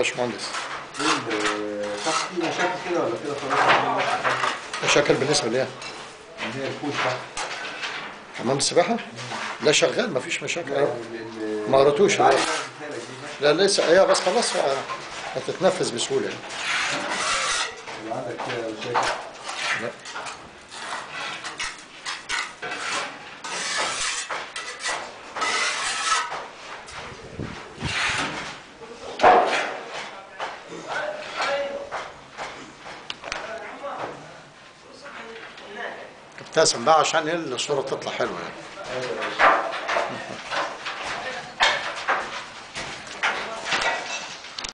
باشمهندس صح في مشاكل كده ولا كده خلاص مشاكل بالنسبه ليه اللي هي الكوش ده حمام السباحه لا شغال مفيش مشاكل أيوة. ال- ما قريتوش العالي لا. ده بيتهيألك دي ماشي. لا لسه هي بس خلاص بقى هتتنفذ بسهوله يعني. اللي عندك كده مشاكل لا ابتسم بقى عشان ايه الصوره تطلع حلوه يعني